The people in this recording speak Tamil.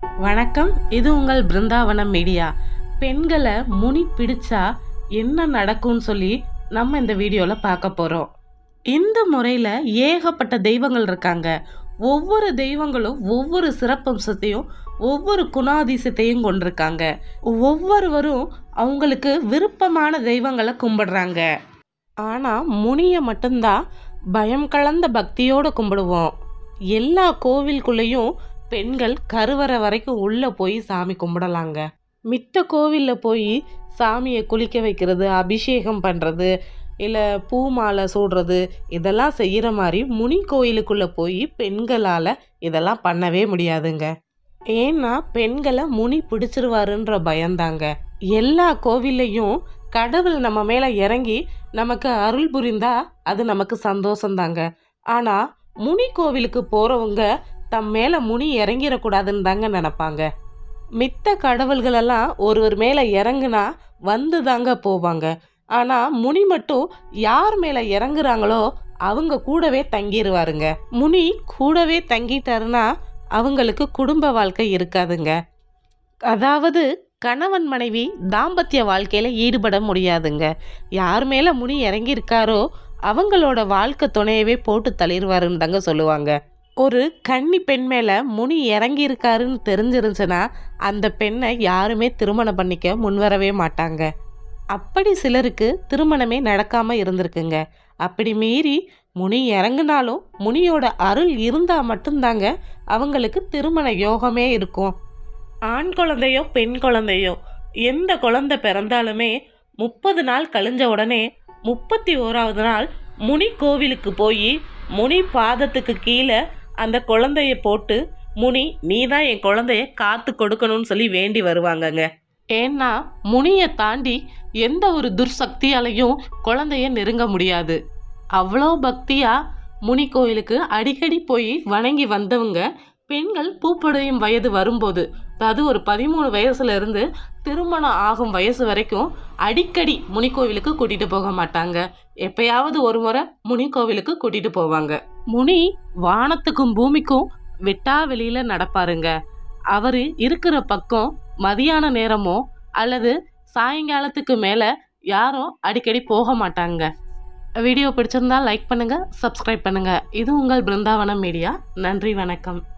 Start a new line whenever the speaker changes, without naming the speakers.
வணக்கம் இது உங்கள் பிருந்தாவனம் மீடியா பெண்களை முனி பிடிச்சா என்ன நடக்கும்னு சொல்லி நம்ம இந்த வீடியோவில் பார்க்க போகிறோம் இந்த முறையில் ஏகப்பட்ட தெய்வங்கள் இருக்காங்க ஒவ்வொரு தெய்வங்களும் ஒவ்வொரு சிறப்பம்சத்தையும் ஒவ்வொரு குணாதிசயத்தையும் கொண்டிருக்காங்க ஒவ்வொருவரும் அவங்களுக்கு விருப்பமான தெய்வங்களை கும்பிடுறாங்க ஆனால் முனியை மட்டும்தான் பயம் கலந்த பக்தியோடு கும்பிடுவோம் எல்லா கோவிலுக்குள்ளேயும் பெண்கள் கருவறை வரைக்கும் உள்ளே போய் சாமி கும்பிடலாங்க மித்த கோவிலில் போய் சாமியை குளிக்க வைக்கிறது அபிஷேகம் பண்ணுறது இல்லை பூ மாலை சூடுறது இதெல்லாம் செய்கிற மாதிரி முனி கோயிலுக்குள்ளே போய் பெண்களால் இதெல்லாம் பண்ணவே முடியாதுங்க ஏன்னா பெண்களை முனி பிடிச்சிருவாருன்ற பயந்தாங்க எல்லா கோவில்லையும் கடவுள் நம்ம மேலே இறங்கி நமக்கு அருள் புரிந்தா அது நமக்கு சந்தோஷந்தாங்க ஆனால் முனி கோவிலுக்கு போகிறவங்க தம் மேலே முனி இறங்கிடக்கூடாதுன்னு தாங்க நினப்பாங்க மித்த கடவுள்களெல்லாம் ஒருவர் மேலே இறங்குனா வந்து தாங்க போவாங்க ஆனால் முனி மட்டும் யார் மேலே இறங்குறாங்களோ அவங்க கூடவே தங்கிடுவாருங்க முனி கூடவே தங்கிட்டாருன்னா அவங்களுக்கு குடும்ப வாழ்க்கை இருக்காதுங்க அதாவது கணவன் மனைவி தாம்பத்திய வாழ்க்கையில் ஈடுபட முடியாதுங்க யார் மேலே முனி இறங்கியிருக்காரோ அவங்களோட வாழ்க்கை துணையவே போட்டு தள்ளிடுவாருன்னு தாங்க சொல்லுவாங்க ஒரு கன்னி பெண் மேலே முனி இறங்கியிருக்காருன்னு தெரிஞ்சிருந்துச்சுன்னா அந்த பெண்ணை யாருமே திருமணம் பண்ணிக்க முன்வரவே மாட்டாங்க அப்படி சிலருக்கு திருமணமே நடக்காமல் இருந்திருக்குங்க அப்படி மீறி முனி இறங்குனாலும் முனியோட அருள் இருந்தால் மட்டும்தாங்க அவங்களுக்கு திருமண யோகமே இருக்கும் ஆண் குழந்தையோ பெண் குழந்தையோ எந்த குழந்தை பிறந்தாலுமே முப்பது நாள் கழிஞ்ச உடனே முப்பத்தி ஓராவது நாள் முனி கோவிலுக்கு போய் முனி பாதத்துக்கு கீழே அந்த குழந்தைய போட்டு முனி நீ தான் என் குழந்தைய காத்து கொடுக்கணும்னு சொல்லி வேண்டி வருவாங்கங்க ஏன்னா முனியை தாண்டி எந்த ஒரு துர்சக்தியாலையும் குழந்தைய நெருங்க முடியாது அவ்வளோ பக்தியா முனி கோயிலுக்கு அடிக்கடி போய் வணங்கி வந்தவங்க பெண்கள் பூப்படையும் வயது வரும்போது அதாவது ஒரு பதிமூணு வயசுல இருந்து திருமணம் ஆகும் வயசு வரைக்கும் அடிக்கடி முனி கோவிலுக்கு கூட்டிட்டு போக மாட்டாங்க எப்பயாவது ஒரு முறை முனி கோவிலுக்கு கூட்டிட்டு போவாங்க முனி வானத்துக்கும் பூமிக்கும் வெட்டா வெளியில நடப்பாருங்க அவரு இருக்கிற பக்கம் மதியான நேரமோ அல்லது சாயங்காலத்துக்கு மேல யாரும் அடிக்கடி போக மாட்டாங்க வீடியோ பிடிச்சிருந்தா லைக் பண்ணுங்க சப்ஸ்கிரைப் பண்ணுங்க இது உங்கள் பிருந்தாவனம் மீடியா நன்றி வணக்கம்